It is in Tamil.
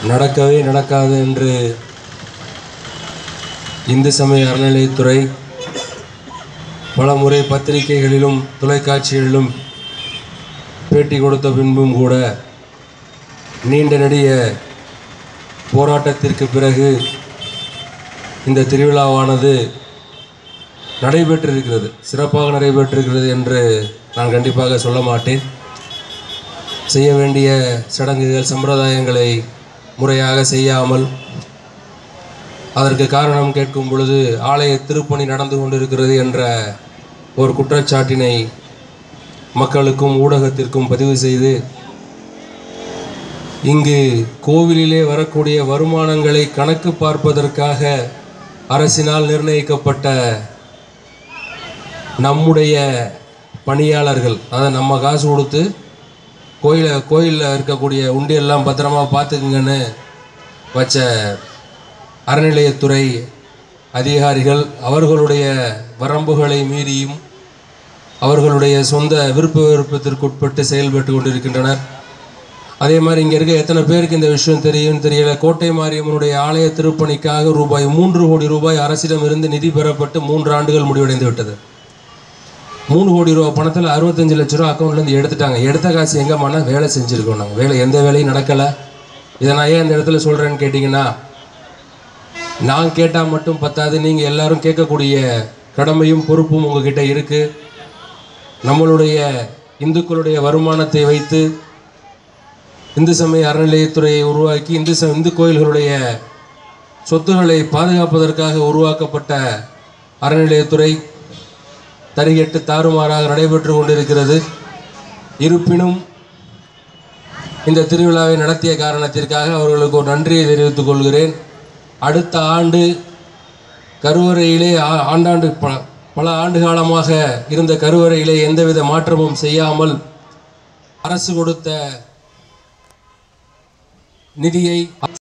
நடக்கவே நடக்காது என்று இந்து சமய அறநிலையத்துறை பல முறை பத்திரிகைகளிலும் தொலைக்காட்சிகளிலும் பேட்டி கொடுத்த பின்பும் கூட நீண்ட நெடிய போராட்டத்திற்கு பிறகு இந்த திருவிழாவானது நடைபெற்றிருக்கிறது சிறப்பாக நடைபெற்றிருக்கிறது என்று நான் கண்டிப்பாக சொல்ல மாட்டேன் செய்ய வேண்டிய சடங்குகள் சம்பிரதாயங்களை முறையாக செய்யாமல் அதற்கு காரணம் கேட்கும் பொழுது ஆலய திருப்பணி நடந்து கொண்டிருக்கிறது என்ற ஒரு குற்றச்சாட்டினை மக்களுக்கும் ஊடகத்திற்கும் பதிவு செய்து இங்கு கோவிலிலே வரக்கூடிய வருமானங்களை கணக்கு பார்ப்பதற்காக அரசினால் நிர்ணயிக்கப்பட்ட நம்முடைய பணியாளர்கள் அதை நம்ம காசு கொடுத்து கோயில கோயிலில் இருக்கக்கூடிய உண்டியெல்லாம் பத்திரமா பார்த்துக்குங்கன்னு வச்ச அறநிலையத்துறை அதிகாரிகள் அவர்களுடைய வரம்புகளை மீறியும் அவர்களுடைய சொந்த விருப்ப விருப்பத்திற்குட்பட்டு செயல்பட்டு கொண்டிருக்கின்றனர் அதே மாதிரி இங்கே இருக்க எத்தனை பேருக்கு இந்த விஷயம் தெரியும் தெரியல கோட்டை மாரியம்மனுடைய ஆலய திருப்பணிக்காக ரூபாய் மூன்று கோடி ரூபாய் அரசிடமிருந்து நிதி பெறப்பட்டு மூன்று ஆண்டுகள் முடிவடைந்து விட்டது மூணு கோடி ரூபா பணத்தில் அறுபத்தஞ்சு லட்ச ரூபா அக்கௌண்ட்லேருந்து எடுத்துட்டாங்க எடுத்த காசு எங்கம்மானா வேலை செஞ்சுருக்கோம் நாங்கள் வேலை எந்த வேலையும் நடக்கலை இதை நான் ஏன் இந்த இடத்துல சொல்கிறேன்னு கேட்டிங்கன்னா நான் கேட்டால் மட்டும் பத்தாது நீங்கள் எல்லாரும் கேட்கக்கூடிய கடமையும் பொறுப்பும் உங்ககிட்ட இருக்குது நம்மளுடைய இந்துக்களுடைய வருமானத்தை வைத்து இந்து சமய அறநிலையத்துறையை உருவாக்கி இந்து ச இந்து கோயில்களுடைய சொத்துக்களை பாதுகாப்பதற்காக உருவாக்கப்பட்ட அறநிலையத்துறை தறிகெட்டு தாறுமாறாக நடைபெற்று கொண்டிருக்கிறது இருப்பினும் இந்த திருவிழாவை நடத்திய காரணத்திற்காக அவர்களுக்கு ஒரு நன்றியை தெரிவித்துக் கொள்கிறேன் அடுத்த ஆண்டு கருவறையிலே ஆ- ஆண்டாண்டு ப பல ஆண்டு காலமாக இருந்த கருவறையிலே எந்தவித மாற்றமும் செய்யாமல் அரசு கொடுத்த நிதியை